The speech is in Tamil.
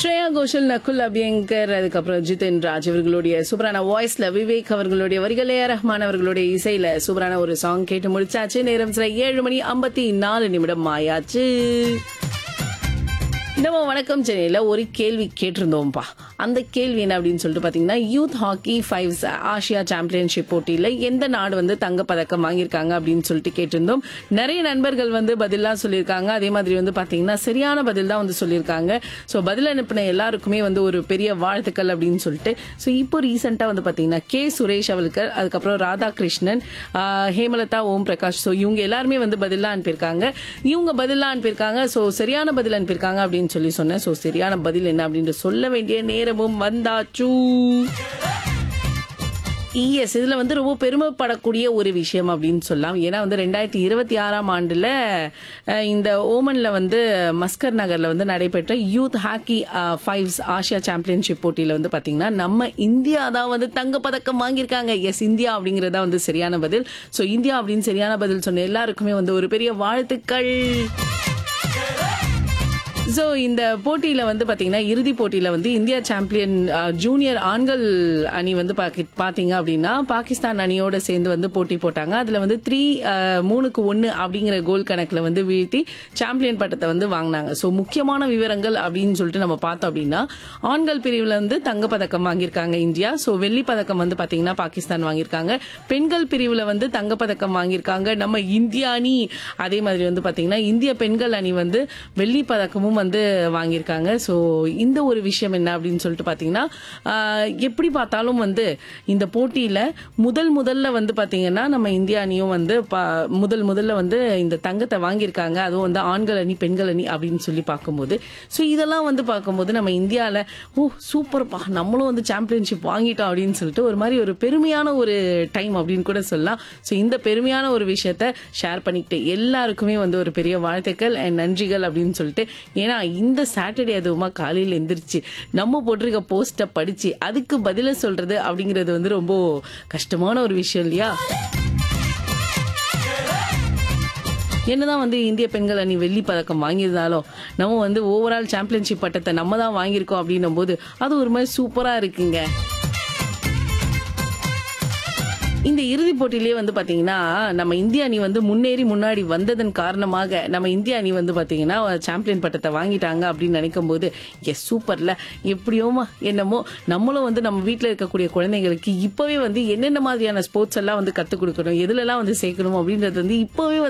ஸ்ரேயா கோஷல் நகுல் அபியங்கர் அதுக்கப்புறம் ஜிதன் ராஜ் இவர்களுடைய சூப்பரான வாய்ஸ்ல விவேக் அவர்களுடைய வரிகள் ஏ ஆர் ரஹ்மான் அவர்களுடைய இசையில சூப்பரான ஒரு சாங் கேட்டு முடிச்சாச்சு நேரம் சில ஏழு மணி ஐம்பத்தி நாலு நிமிடம் ஆயாச்சு நம்ம வணக்கம் சென்னையில ஒரு கேள்வி கேட்டிருந்தோம்ப்பா அந்த கேள்வி என்ன அப்படின்னு சொல்லிட்டு பாத்தீங்கன்னா youth hockey fives Asia championship போட்டியில எந்த நாடு வந்து தங்க பதக்கம் வாங்கியிருக்காங்க அப்படின்னு சொல்லிட்டு கேட்டிருந்தோம் நிறைய நண்பர்கள் வந்து பதிலாம் சொல்லியிருக்காங்க அதே மாதிரி வந்து பாத்தீங்கன்னா சரியான பதில் தான் வந்து சொல்லியிருக்காங்க ஸோ பதில் அனுப்பின எல்லாருக்குமே வந்து ஒரு பெரிய வாழ்த்துக்கள் அப்படின்னு சொல்லிட்டு ஸோ இப்போ ரீசெண்டா வந்து பாத்தீங்கன்னா கே சுரேஷ் அவளுக்கு அதுக்கப்புறம் ராதாகிருஷ்ணன் ஆஹ், ஹேமலதா ஓம் பிரகாஷ் ஸோ இவங்க எல்லாருமே வந்து பதிலாம் அனுப்பியிருக்காங்க இவங்க பதிலாம் அனுப்பியிருக்காங்க ஸோ சரியான பதில் அனுப்பியிருக்காங்க அப்படின்னு சொல்லி சொன்னேன் ஸோ சரியான பதில் என்ன அப்படின்னு சொல்ல வேண்டிய நேரமும் வந்தாச்சு இஎஸ் இதுல வந்து ரொம்ப பெருமைப்படக்கூடிய ஒரு விஷயம் அப்படின்னு சொல்லலாம் ஏன்னா வந்து ரெண்டாயிரத்தி இருபத்தி ஆறாம் ஆண்டுல அஹ், இந்த ஓமன்ல வந்து மஸ்கர் நகர்ல வந்து நடைபெற்ற youth hockey fives Asia championship போட்டியில வந்து பாத்தீங்கன்னா நம்ம இந்தியா தான் வந்து தங்க பதக்கம் வாங்கியிருக்காங்க எஸ் இந்தியா அப்படிங்கறதா வந்து சரியான பதில் ஸோ இந்தியா அப்படின்னு சரியான பதில் சொன்ன எல்லாருக்குமே வந்து ஒரு பெரிய வாழ்த்துக்கள் ஸோ இந்த போட்டியில வந்து பாத்தீங்கன்னா இறுதி போட்டியில வந்து இந்தியா சாம்பியன் அஹ், ஜூனியர் ஆண்கள் அணி வந்து பாக்கி- பாத்தீங்க அப்படின்னா பாகிஸ்தான் அணியோட சேர்ந்து வந்து போட்டி போட்டாங்க அதுல வந்து த்ரீ மூணுக்கு ஒன்னு அப்படிங்கிற கோல் கணக்குல வந்து வீழ்த்தி சாம்பியன் பட்டத்தை வந்து வாங்கினாங்க ஸோ முக்கியமான விவரங்கள் அப்படின்னு சொல்லிட்டு நம்ம பார்த்தோம் அப்படின்னா ஆண்கள் பிரிவுல வந்து தங்கப்பதக்கம் வாங்கியிருக்காங்க இந்தியா ஸோ வெள்ளி பதக்கம் வந்து பாத்தீங்கன்னா பாகிஸ்தான் வாங்கியிருக்காங்க பெண்கள் பிரிவுல வந்து தங்கப்பதக்கம் வாங்கியிருக்காங்க நம்ம இந்திய அணி அதே மாதிரி வந்து பாத்தீங்கன்னா இந்திய பெண்கள் அணி வந்து வெள்ளி பதக்கமும் வந்து வாங்கியிருக்காங்க ஸோ இந்த ஒரு விஷயம் என்ன அப்படின்னு சொல்லிட்டு பாத்தீங்கன்னா ஆஹ், எப்படி பார்த்தாலும் வந்து இந்த போட்டியில முதல் முதல்ல வந்து பாத்தீங்கன்னா நம்ம இந்திய அணியும் வந்து பா- முதல் முதல்ல வந்து இந்த தங்கத்தை வாங்கியிருக்காங்க அதுவும் வந்து ஆண்கள் அணி பெண்கள் அணி அப்படின்னு சொல்லி பார்க்கும்போது ஸோ இதெல்லாம் வந்து பார்க்கும்போது நம்ம இந்தியாவில் ஓ சூப்பர்ப்பா நம்மளும் வந்து சாம்பியன்ஷிப் வாங்கிட்டோம் அப்படின்னு சொல்லிட்டு ஒரு மாதிரி ஒரு பெருமையான ஒரு டைம் அப்படின்னு கூட சொல்லலாம் ஸோ இந்த பெருமையான ஒரு விஷயத்த ஷேர் பண்ணிக்கிட்டு எல்லாருக்குமே வந்து ஒரு பெரிய வாழ்த்துக்கள் அண்ட் நன்றிகள் அப்படின்னு சொல்லிட்டு ஏன்னா இந்த சாட்டர்டே அதுவுமா காலையில் எந்திரிச்சு நம்ம போட்டிருக்க போஸ்ட்டை படிச்சு அதுக்கு பதில சொல்றது அப்படிங்கிறது வந்து ரொம்ப கஷ்டமான ஒரு விஷயம் இல்லையா என்னதான் வந்து இந்திய பெண்கள் அணி வெள்ளி பதக்கம் வாங்கியிருந்தாலும் நம்ம வந்து ஓவரால் சாம்பியன்ஷிப் பட்டத்தை நம்ம தான் வாங்கியிருக்கோம் அப்படின்னும் போது அது ஒரு மாதிரி சூப்பரா இருக்குங்க இந்த இறுதிப் போட்டியிலேயே வந்து பாத்தீங்கன்னா நம்ம இந்திய அணி வந்து முன்னேறி முன்னாடி வந்ததன் காரணமாக நம்ம இந்திய அணி வந்து பாத்தீங்கன்னா சாம்பியன் பட்டத்தை வாங்கிட்டாங்க அப்படின்னு நினைக்கும் போது எஸ் சூப்பர்ல எப்படியோமா என்னமோ நம்மளும் வந்து நம்ம வீட்டில் இருக்கக்கூடிய குழந்தைங்களுக்கு இப்பவே வந்து என்னென்ன மாதிரியான ஸ்போர்ட்ஸ் எல்லாம் வந்து கத்துக் கொடுக்கணும் எதுலெல்லாம் வந்து சேர்க்கணும் அப்படின்றது வந்து இப்பவே